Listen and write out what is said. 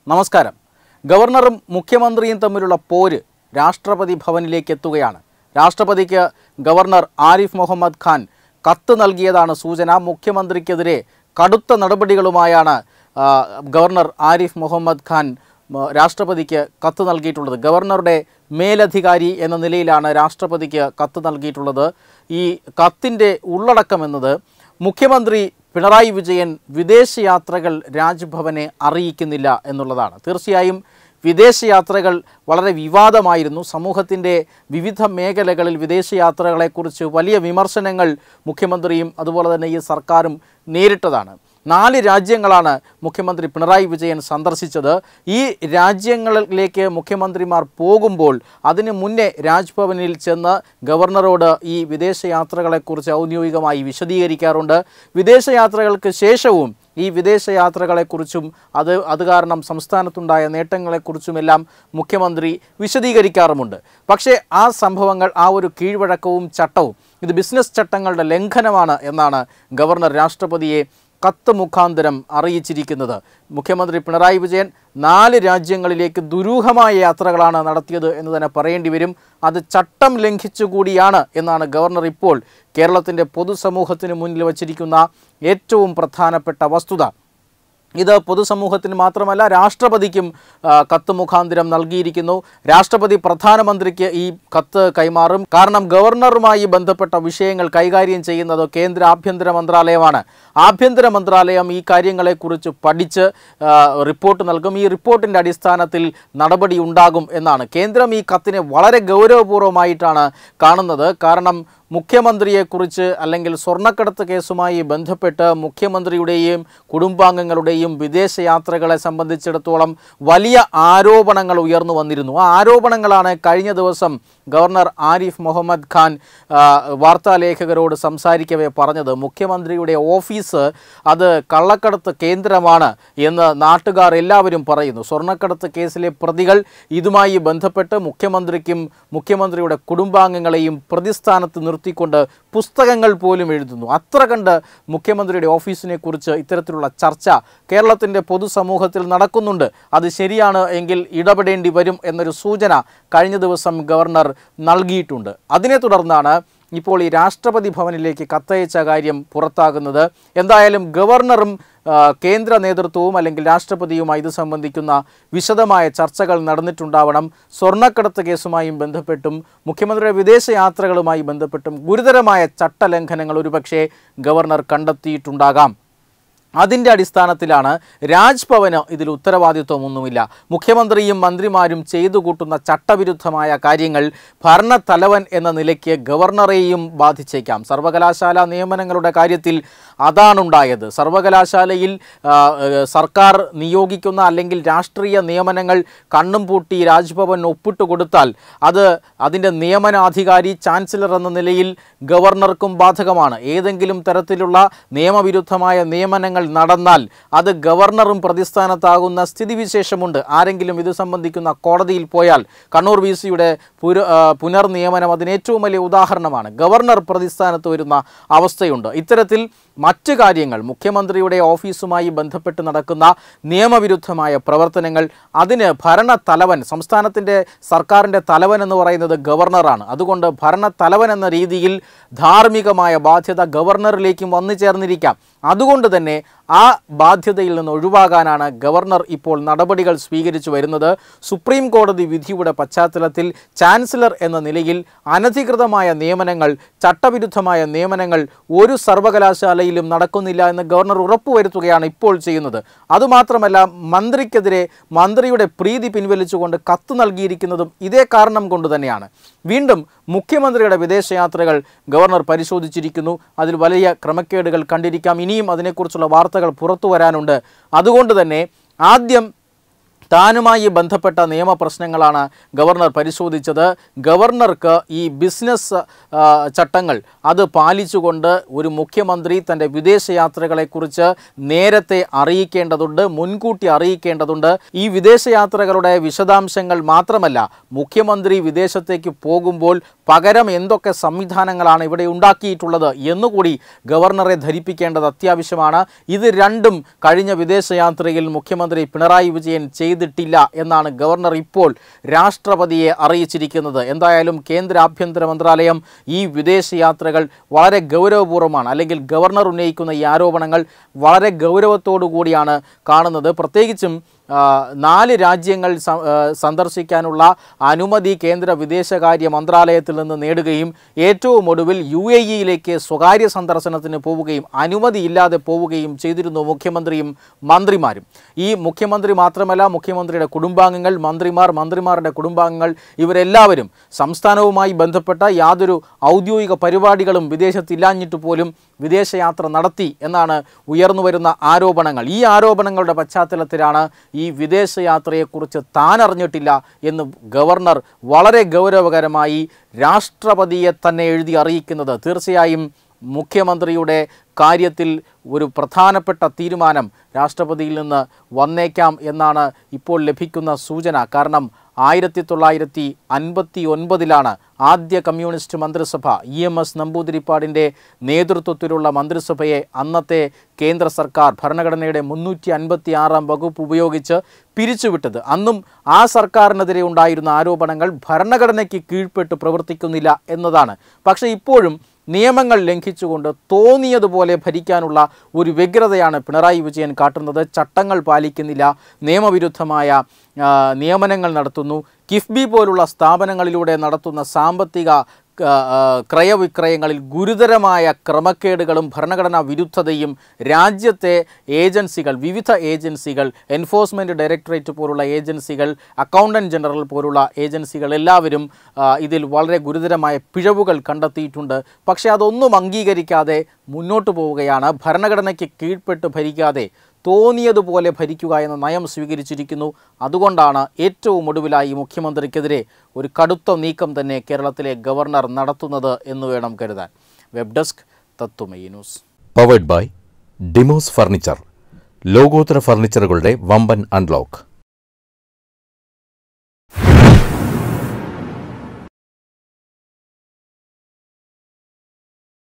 നമസ്കാരം ഗവർണറും മുഖ്യമന്ത്രിയും തമ്മിലുള്ള പോര് രാഷ്ട്രപതി ഭവനിലേക്ക് എത്തുകയാണ് രാഷ്ട്രപതിക്ക് ഗവർണർ ആരിഫ് മുഹമ്മദ് ഖാൻ കത്ത് നൽകിയതാണ് സൂചന മുഖ്യമന്ത്രിക്കെതിരെ കടുത്ത നടപടികളുമായാണ് ആ, ഗവർണർ ആരിഫ് മുഹമ്മദ് ഖാൻ മ, രാഷ്ട്രപതിക്ക് കത്ത് നൽകിയിട്ടുള്ളത് ഗവർണറുടെ മേലധികാരി എന്ന നിലയിലാണ് രാഷ്ട്രപതിക്ക് കത്ത് നൽകിയിട്ടുള്ളത് ഈ കത്തിൻ്റെ ഉള്ളടക്കം എന്നത് മുഖ്യമന്ത്രി പിണറായി വിജയൻ വിദേശയാത്രകൾ രാജ്ഭവനെ അറിയിക്കുന്നില്ല എന്നുള്ളതാണ് തീർച്ചയായും വിദേശയാത്രകൾ വളരെ വിവാദമായിരുന്നു സമൂഹത്തിൻ്റെ വിവിധ മേഖലകളിൽ വിദേശയാത്രകളെക്കുറിച്ച് വലിയ വിമർശനങ്ങൾ മുഖ്യമന്ത്രിയും അതുപോലെ തന്നെ ഈ സർക്കാരും നേരിട്ടതാണ് നാല് രാജ്യങ്ങളാണ് മുഖ്യമന്ത്രി പിണറായി വിജയൻ സന്ദർശിച്ചത് ഈ രാജ്യങ്ങളിലേക്ക് മുഖ്യമന്ത്രിമാർ പോകുമ്പോൾ അതിന് മുന്നേ രാജ്ഭവനിൽ ചെന്ന് ഗവർണറോട് ഈ വിദേശയാത്രകളെക്കുറിച്ച് ഔദ്യോഗികമായി വിശദീകരിക്കാറുണ്ട് വിദേശയാത്രകൾക്ക് ശേഷവും ഈ വിദേശയാത്രകളെക്കുറിച്ചും അത് അത് കാരണം സംസ്ഥാനത്തുണ്ടായ നേട്ടങ്ങളെക്കുറിച്ചുമെല്ലാം മുഖ്യമന്ത്രി വിശദീകരിക്കാറുമുണ്ട് പക്ഷേ ആ സംഭവങ്ങൾ ആ ഒരു കീഴ്വഴക്കവും ചട്ടവും ഇത് ബിസിനസ് ചട്ടങ്ങളുടെ ലംഘനമാണ് എന്നാണ് ഗവർണർ രാഷ്ട്രപതിയെ കത്ത് മുഖാന്തരം അറിയിച്ചിരിക്കുന്നത് മുഖ്യമന്ത്രി പിണറായി വിജയൻ നാല് രാജ്യങ്ങളിലേക്ക് ദുരൂഹമായ യാത്രകളാണ് നടത്തിയത് എന്ന് തന്നെ പറയേണ്ടി വരും അത് ചട്ടം ലംഘിച്ചുകൂടിയാണ് എന്നാണ് ഗവർണർ ഇപ്പോൾ കേരളത്തിൻ്റെ പൊതുസമൂഹത്തിന് മുന്നിൽ വച്ചിരിക്കുന്ന ഏറ്റവും പ്രധാനപ്പെട്ട വസ്തുത ഇത് പൊതുസമൂഹത്തിന് മാത്രമല്ല രാഷ്ട്രപതിക്കും ആ, കത്ത് മുഖാന്തരം നൽകിയിരിക്കുന്നു രാഷ്ട്രപതി പ്രധാനമന്ത്രിക്ക് ഈ കത്ത് കൈമാറും കാരണം ഗവർണറുമായി ബന്ധപ്പെട്ട വിഷയങ്ങൾ കൈകാര്യം ചെയ്യുന്നത് കേന്ദ്ര ആഭ്യന്തര മന്ത്രാലയമാണ് ആഭ്യന്തര മന്ത്രാലയം ഈ കാര്യങ്ങളെക്കുറിച്ച് പഠിച്ച് ആ, റിപ്പോർട്ട് നൽകും ഈ റിപ്പോർട്ടിൻ്റെ അടിസ്ഥാനത്തിൽ നടപടി ഉണ്ടാകും എന്നാണ് കേന്ദ്രം ഈ കത്തിനെ വളരെ ഗൗരവപൂർവ്വമായിട്ടാണ് കാണുന്നത് കാരണം മുഖ്യമന്ത്രിയെക്കുറിച്ച് അല്ലെങ്കിൽ സ്വർണ്ണക്കടത്ത് കേസുമായി ബന്ധപ്പെട്ട് മുഖ്യമന്ത്രിയുടെയും കുടുംബാംഗങ്ങളുടെയും വിദേശയാത്രകളെ സംബന്ധിച്ചിടത്തോളം വലിയ ആരോപണങ്ങൾ ഉയർന്നു വന്നിരുന്നു ആ ആരോപണങ്ങളാണ് കഴിഞ്ഞ ദിവസം ഗവർണർ ആരിഫ് മുഹമ്മദ് ഖാൻ ആ, വാർത്താലേഖകരോട് സംസാരിക്കവേ പറഞ്ഞത് മുഖ്യമന്ത്രിയുടെ ഓഫീസ് അത് കള്ളക്കടത്ത് കേന്ദ്രമാണ് എന്ന് നാട്ടുകാർ എല്ലാവരും പറയുന്നു സ്വർണ്ണക്കടത്ത് കേസിലെ പ്രതികൾ ഇതുമായി ബന്ധപ്പെട്ട് മുഖ്യമന്ത്രിക്കും മുഖ്യമന്ത്രിയുടെ കുടുംബാംഗങ്ങളെയും പ്രതിസ്ഥാനത്ത് നിർത്തിക്കൊണ്ട് പുസ്തകങ്ങൾ പോലും എഴുതുന്നു അത്ര കണ്ട് മുഖ്യമന്ത്രിയുടെ ഓഫീസിനെ കുറിച്ച് ഇത്തരത്തിലുള്ള ചർച്ച കേരളത്തിൻ്റെ പൊതുസമൂഹത്തിൽ നടക്കുന്നുണ്ട് അത് ശരിയാണ് എങ്കിൽ ഇടപെടേണ്ടി വരും എന്നൊരു സൂചന കഴിഞ്ഞ ദിവസം ഗവർണർ നൽകിയിട്ടുണ്ട് അതിനെ തുടർന്നാണ് ഇപ്പോൾ ഈ രാഷ്ട്രപതി ഭവനിലേക്ക് കത്തയച്ച കാര്യം പുറത്താകുന്നത് എന്തായാലും ഗവർണറും ആ, കേന്ദ്ര നേതൃത്വവും അല്ലെങ്കിൽ രാഷ്ട്രപതിയുമായി ഇത് സംബന്ധിക്കുന്ന വിശദമായ ചർച്ചകൾ നടന്നിട്ടുണ്ടാവണം സ്വർണ്ണക്കടത്ത് കേസുമായും ബന്ധപ്പെട്ടും മുഖ്യമന്ത്രിയുടെ വിദേശയാത്രകളുമായി ബന്ധപ്പെട്ടും ഗുരുതരമായ ചട്ടലംഘനങ്ങൾ ഒരുപക്ഷെ ഗവർണർ കണ്ടെത്തിയിട്ടുണ്ടാകാം അതിൻ്റെ അടിസ്ഥാനത്തിലാണ് രാജ്ഭവന് ഇതിൽ ഉത്തരവാദിത്വമൊന്നുമില്ല മുഖ്യമന്ത്രിയും മന്ത്രിമാരും ചെയ്തു കൂട്ടുന്ന ചട്ടവിരുദ്ധമായ കാര്യങ്ങൾ ഭരണത്തലവൻ എന്ന നിലയ്ക്ക് ഗവർണറെയും ബാധിച്ചേക്കാം സർവകലാശാല നിയമനങ്ങളുടെ കാര്യത്തിൽ അതാണുണ്ടായത് സർവകലാശാലയിൽ ആ, ഏഹ്, സർക്കാർ നിയോഗിക്കുന്ന അല്ലെങ്കിൽ രാഷ്ട്രീയ നിയമനങ്ങൾ കണ്ണും പൂട്ടി രാജ്ഭവൻ ഒപ്പിട്ട് കൊടുത്താൽ അത് അതിൻ്റെ നിയമനാധികാരി ചാൻസലർ എന്ന നിലയിൽ ഗവർണർക്കും ബാധകമാണ് ഏതെങ്കിലും തരത്തിലുള്ള നിയമവിരുദ്ധമായ നിയമനങ്ങൾ നടന്നാൽ അത് ഗവർണറും പ്രതിസ്ഥാനത്താകുന്ന സ്ഥിതിവിശേഷമുണ്ട് ആരെങ്കിലും ഇത് സംബന്ധിക്കുന്ന കോടതിയിൽ പോയാൽ കണ്ണൂർ വി സിയുടെ പുര ആ, പുനർനിയമനം അതിന് ഏറ്റവും വലിയ ഉദാഹരണമാണ് ഗവർണർ പ്രതിസ്ഥാനത്ത് വരുന്ന അവസ്ഥയുണ്ട് ഇത്തരത്തിൽ മറ്റ് കാര്യങ്ങൾ മുഖ്യമന്ത്രിയുടെ ഓഫീസുമായി ബന്ധപ്പെട്ട് നടക്കുന്ന നിയമവിരുദ്ധമായ പ്രവർത്തനങ്ങൾ അതിന് ഭരണ തലവൻ സംസ്ഥാനത്തിൻ്റെ സർക്കാരിൻ്റെ തലവൻ എന്ന് പറയുന്നത് ഗവർണറാണ് അതുകൊണ്ട് ഭരണ തലവൻ എന്ന രീതിയിൽ ധാർമ്മികമായ ബാധ്യത ഗവർണറിലേക്കും വന്നു ചേർന്നിരിക്കാം അതുകൊണ്ട് തന്നെ ആ ബാധ്യതയിൽ നിന്ന് ഒഴിവാകാനാണ് ഗവർണർ ഇപ്പോൾ നടപടികൾ സ്വീകരിച്ചു വരുന്നത് സുപ്രീം കോടതി വിധിയുടെ പശ്ചാത്തലത്തിൽ ചാൻസലർ എന്ന നിലയിൽ അനധികൃതമായ നിയമനങ്ങൾ ചട്ടവിരുദ്ധമായ നിയമനങ്ങൾ ഒരു സർവകലാശാലയിലും നടക്കുന്നില്ല എന്ന് ഗവർണർ ഉറപ്പുവരുത്തുകയാണ് ഇപ്പോൾ ചെയ്യുന്നത് അതുമാത്രമല്ല മന്ത്രിക്കെതിരെ മന്ത്രിയുടെ പ്രീതി പിൻവലിച്ചുകൊണ്ട് കത്ത് നൽകിയിരിക്കുന്നതും ഇതേ കാരണം കൊണ്ട് തന്നെയാണ് വീണ്ടും മുഖ്യമന്ത്രിയുടെ വിദേശയാത്രകൾ ഗവർണർ പരിശോധിച്ചിരിക്കുന്നു അതിൽ വലിയ ക്രമക്കേടുകൾ കണ്ടിരിക്കാം ഇനിയും അതിനെക്കുറിച്ചുള്ള വാർത്തകൾ പുറത്തു വരാനുണ്ട് അതുകൊണ്ട് തന്നെ ആദ്യം താനുമായി ബന്ധപ്പെട്ട നിയമപ്രശ്നങ്ങളാണ് ഗവർണർ പരിശോധിച്ചത് ഗവർണർക്ക് ഈ ബിസിനസ് ആ, ചട്ടങ്ങൾ അത് പാലിച്ചുകൊണ്ട് ഒരു മുഖ്യമന്ത്രി തൻ്റെ വിദേശയാത്രകളെക്കുറിച്ച് നേരത്തെ അറിയിക്കേണ്ടതുണ്ട് മുൻകൂട്ടി അറിയിക്കേണ്ടതുണ്ട് ഈ വിദേശയാത്രകളുടെ വിശദാംശങ്ങൾ മാത്രമല്ല മുഖ്യമന്ത്രി വിദേശത്തേക്ക് പോകുമ്പോൾ പകരം എന്തൊക്കെ സംവിധാനങ്ങളാണ് ഇവിടെ ഉണ്ടാക്കിയിട്ടുള്ളത് എന്നുകൂടി ഗവർണറെ ധരിപ്പിക്കേണ്ടത് അത്യാവശ്യമാണ് ഇത് രണ്ടും കഴിഞ്ഞ വിദേശയാത്രയിൽ മുഖ്യമന്ത്രി പിണറായി വിജയൻ ചെയ്തിട്ടില്ല എന്നാണ് ഗവർണർ ഇപ്പോൾ രാഷ്ട്രപതിയെ അറിയിച്ചിരിക്കുന്നത് എന്തായാലും കേന്ദ്ര ആഭ്യന്തര മന്ത്രാലയം ഈ വിദേശയാത്രകൾ വളരെ ഗൗരവപൂർവ്വമാണ് അല്ലെങ്കിൽ ഗവർണർ ഉന്നയിക്കുന്ന ഈ ആരോപണങ്ങൾ വളരെ ഗൗരവത്തോടു കൂടിയാണ് കാണുന്നത് പ്രത്യേകിച്ചും ആ, നാല് രാജ്യങ്ങൾ സ- ആ, സന്ദർശിക്കാനുള്ള അനുമതി കേന്ദ്ര വിദേശകാര്യ മന്ത്രാലയത്തിൽ നിന്ന് നേടുകയും ഏറ്റവും ഒടുവിൽ യു എ ഇയിലേക്ക് സ്വകാര്യ സന്ദർശനത്തിന് പോവുകയും അനുമതിയില്ലാതെ പോവുകയും ചെയ്തിരുന്നു മുഖ്യമന്ത്രിയും മന്ത്രിമാരും ഈ മുഖ്യമന്ത്രി മാത്രമല്ല മുഖ്യമന്ത്രിയുടെ കുടുംബാംഗങ്ങൾ മന്ത്രിമാർ മന്ത്രിമാരുടെ കുടുംബാംഗങ്ങൾ ഇവരെല്ലാവരും സംസ്ഥാനവുമായി ബന്ധപ്പെട്ട യാതൊരു ഔദ്യോഗിക പരിപാടികളും വിദേശത്തില്ലാഞ്ഞിട്ട് പോലും വിദേശയാത്ര നടത്തി എന്നാണ് ഉയർന്നു വരുന്ന ആരോപണങ്ങൾ ഈ ആരോപണങ്ങളുടെ പശ്ചാത്തലത്തിലാണ് ഈ വിദേശയാത്രയെക്കുറിച്ച് താൻ അറിഞ്ഞിട്ടില്ല എന്ന് ഗവർണർ വളരെ ഗൗരവകരമായി രാഷ്ട്രപതിയെ തന്നെ എഴുതി അറിയിക്കുന്നത് തീർച്ചയായും മുഖ്യമന്ത്രിയുടെ കാര്യത്തിൽ ഒരു പ്രധാനപ്പെട്ട തീരുമാനം രാഷ്ട്രപതിയിൽ നിന്ന് വന്നേക്കാം എന്നാണ് ഇപ്പോൾ ലഭിക്കുന്ന സൂചന കാരണം ആയിരത്തി തൊള്ളായിരത്തി അൻപത്തി ഒൻപതിലാണ് ആദ്യ കമ്മ്യൂണിസ്റ്റ് മന്ത്രിസഭ ഇ എം എസ് നമ്പൂതിരിപ്പാടിൻ്റെ നേതൃത്വത്തിലുള്ള മന്ത്രിസഭയെ അന്നത്തെ കേന്ദ്ര സർക്കാർ ഭരണഘടനയുടെ മുന്നൂറ്റി അൻപത്തി ആറാം വകുപ്പ് ഉപയോഗിച്ച് പിരിച്ചുവിട്ടത് അന്നും ആ സർക്കാരിനെതിരെ ഉണ്ടായിരുന്ന ആരോപണങ്ങൾ ഭരണഘടനയ്ക്ക് കീഴ്പ്പെട്ട് പ്രവർത്തിക്കുന്നില്ല എന്നതാണ് പക്ഷേ ഇപ്പോഴും നിയമങ്ങൾ ലംഘിച്ചുകൊണ്ട് തോന്നിയതുപോലെ ഭരിക്കാനുള്ള ഒരു വ്യഗ്രതയാണ് പിണറായി വിജയൻ കാട്ടുന്നത് ചട്ടങ്ങൾ പാലിക്കുന്നില്ല നിയമവിരുദ്ധമായ ആ, നിയമനങ്ങൾ നടത്തുന്നു കിഫ്ബി പോലുള്ള സ്ഥാപനങ്ങളിലൂടെ നടത്തുന്ന സാമ്പത്തിക ആ, ആ, ക്രയവിക്രയങ്ങളിൽ ഗുരുതരമായ ക്രമക്കേടുകളും ഭരണഘടനാ വിരുദ്ധതയും രാജ്യത്തെ ഏജൻസികൾ വിവിധ ഏജൻസികൾ എൻഫോഴ്സ്മെൻറ്റ് ഡയറക്ടറേറ്റ് പോലുള്ള ഏജൻസികൾ അക്കൗണ്ടൻറ്റ് ജനറൽ പോലുള്ള ഏജൻസികൾ എല്ലാവരും ആ, ഇതിൽ വളരെ ഗുരുതരമായ പിഴവുകൾ കണ്ടെത്തിയിട്ടുണ്ട് പക്ഷേ അതൊന്നും അംഗീകരിക്കാതെ മുന്നോട്ട് പോവുകയാണ് ഭരണഘടനയ്ക്ക് കീഴ്പ്പെട്ട് ഭരിക്കാതെ തോന്നിയതുപോലെ ഭരിക്കുക എന്ന നയം സ്വീകരിച്ചിരിക്കുന്നു അതുകൊണ്ടാണ് ഏറ്റവും ഒടുവിലായി മുഖ്യമന്ത്രിക്കെതിരെ ഒരു കടുത്ത നീക്കം തന്നെ കേരളത്തിലെ ഗവർണർ നടത്തുന്നത് എന്ന് വേണം കരുതാൻ web desk Tatwamayi news powered by Demos furniture ലോകോത്തര ഫർണിച്ചറുകളുടെ വമ്പൻ അൺലോക്ക്